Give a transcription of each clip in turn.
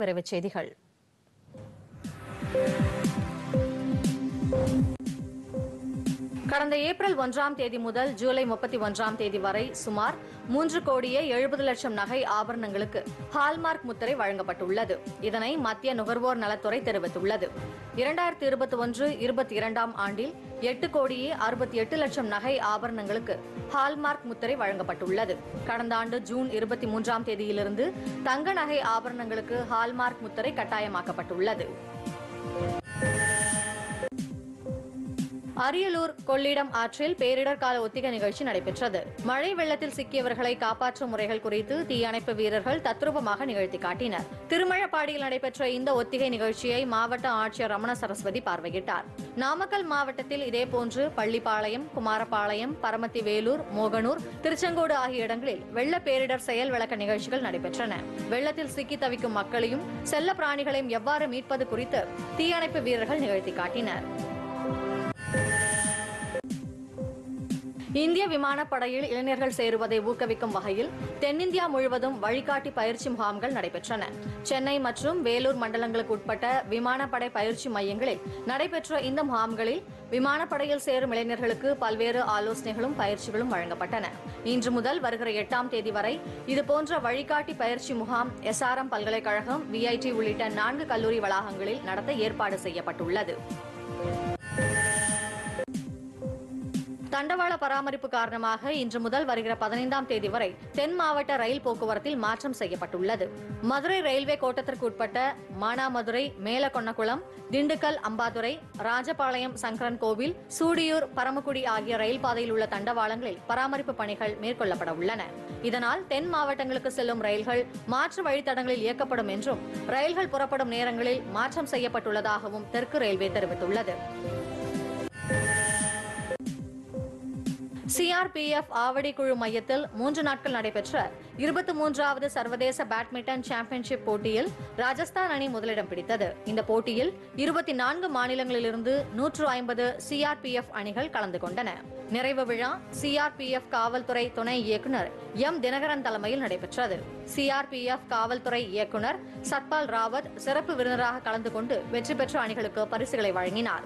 பிரிவுச் செய்திகள் கடந்த ஏப்ரல் ஒன்றாம் தேதி முதல் ஜூலை முப்பத்தி ஒன்றாம் தேதி வரை சுமார் மூன்று கோடியே எழுபது லட்சம் நகை ஆபரணங்களுக்கு ஹால்மார்க் முத்திரை வழங்கப்பட்டுள்ளது இதனை மத்திய நுகர்வோர் நலத்துறை தெரிவித்துள்ளது இரண்டாயிரத்தி இருபத்தி ஒன்று இருபத்தி இரண்டாம் ஆண்டில் எட்டு கோடியே அறுபத்தி எட்டு லட்சம் நகை ஆபரணங்களுக்கு ஹால்மார்க் முத்திரை வழங்கப்பட்டுள்ளது கடந்த ஆண்டு ஜூன் இருபத்தி மூன்றாம் தேதியிலிருந்து தங்க நகை ஆபரணங்களுக்கு ஹால்மார்க் முத்திரை கட்டாயமாக்கப்பட்டுள்ளது அரியலூர் கொள்ளிடம் ஆற்றில் பேரிடர் கால ஒத்திகை நிகழ்ச்சி நடைபெற்றது மழை வெள்ளத்தில் சிக்கியவர்களை காப்பாற்றும் முறைகள் குறித்து தீயணைப்பு வீரர்கள் தத்ரூபமாக நிகழ்த்தி காட்டினர் திருமழப்பாடியில் நடைபெற்ற இந்த ஒத்திகை நிகழ்ச்சியை மாவட்ட ஆட்சியர் ரமண சரஸ்வதி பார்வையிட்டார் நாமக்கல் மாவட்டத்தில் இதேபோன்று பள்ளிப்பாளையம் குமாரபாளையம் பரமத்தி வேலூர் மோகனூர் திருச்செங்கோடு ஆகிய இடங்களில் வெள்ள பேரிடர் செயல் விளக்க நிகழ்ச்சிகள் நடைபெற்றன வெள்ளத்தில் சிக்கி தவிக்கும் மக்களையும் செல்ல பிராணிகளையும் எவ்வாறு மீட்பது குறித்து தீயணைப்பு வீரர்கள் நிகழ்த்தி காட்டினர் இந்திய விமானப்படையில் இளைஞர்கள் சேருவதை ஊக்குவிக்கும் வகையில் தென்னிந்தியா முழுவதும் வழிகாட்டி பயிற்சி முகாம்கள் நடைபெற்றன சென்னை மற்றும் வேலூர் மண்டலங்களுக்கு உட்பட்ட விமானப்படை பயிற்சி மையங்களில் நடைபெற்ற இந்த முகாம்களில் விமானப்படையில் சேரும் இளைஞர்களுக்கு பல்வேறு ஆலோசனைகளும் பயிற்சிகளும் வழங்கப்பட்டன இன்று முதல் வருகிற எட்டாம் தேதி வரை இதுபோன்ற வழிகாட்டி பயிற்சி முகாம் எஸ்ஆர்எம் பல்கலைக்கழகம் விஐடி உள்ளிட்ட நான்கு கல்லூரி வளாகங்களில் நடத்த ஏற்பாடு செய்யப்பட்டுள்ளது தண்டவாள பராமரிப்பு காரணமாக இன்று முதல் வருகிற பதினைந்தாம் தேதி வரை தென் மாவட்ட ரயில் போக்குவரத்தில் மாற்றம் செய்யப்பட்டுள்ளது மதுரை ரயில்வே கோட்டத்திற்கு உட்பட்ட மானாமதுரை மேலகொன்னகுளம் திண்டுக்கல் அம்பாதுரை ராஜபாளையம் சங்கரன் கோவில் சூடியூர் பரமக்குடி ஆகிய ரயில் பாதையில் உள்ள தண்டவாளங்களில் பராமரிப்பு பணிகள் மேற்கொள்ளப்பட உள்ளன இதனால் தென் மாவட்டங்களுக்கு செல்லும் ரயில்கள் மாற்று வழித்தடங்களில் இயக்கப்படும் என்றும் ரயில்கள் புறப்படும் நேரங்களில் மாற்றம் செய்யப்பட்டுள்ளதாகவும் தெற்கு ரயில்வே தெரிவித்துள்ளது சிஆர்பிஎஃப் ஆவடி குழு மையத்தில் மூன்று நாட்கள் நடைபெற்ற இருபத்தி மூன்றாவது சர்வதேச பேட்மிண்டன் சாம்பியன்ஷிப் போட்டியில் ராஜஸ்தான் அணி முதலிடம் பிடித்தது இந்த போட்டியில் இருபத்தி நான்கு மாநிலங்களிலிருந்து நூற்று ஐம்பது சிஆர்பிஎஃப் அணிகள் கலந்து கொண்டன நிறைவு விழா சிஆர்பிஎஃப் காவல்துறை துணை இயக்குநர் எம் தினகரன் தலைமையில் நடைபெற்றது சிஆர்பிஎஃப் காவல்துறை இயக்குநர் சத்பால் ராவத் சிறப்பு விருந்தினராக கலந்து கொண்டு வெற்றி பெற்ற அணிகளுக்கு பரிசுகளை வழங்கினார்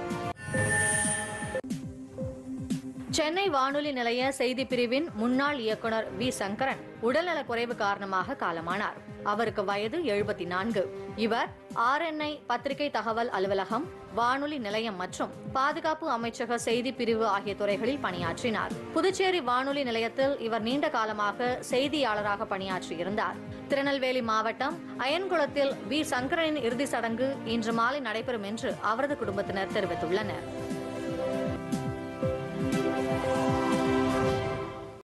சென்னை வானொலி நிலைய செய்தி பிரிவின் முன்னாள் இயக்குனர் வி சங்கரன் உடல்நலக் குறைவு காரணமாக காலமானார் அவருக்கு வயது எழுபத்தி நான்கு இவர் ஆர்என்ஐ பத்திரிகை தகவல் அலுவலகம் வானொலி நிலையம் மற்றும் பாதுகாப்பு அமைச்சக செய்தி பிரிவு ஆகிய துறைகளில் பணியாற்றினார் புதுச்சேரி வானொலி நிலையத்தில் இவர் நீண்ட காலமாக செய்தியாளராக பணியாற்றியிருந்தார் திருநெல்வேலி மாவட்டம் அயன்குளத்தில் வி சங்கரனின் இறுதிச் சடங்கு இன்று மாலை நடைபெறும் என்று அவரது குடும்பத்தினர் தெரிவித்துள்ளனர்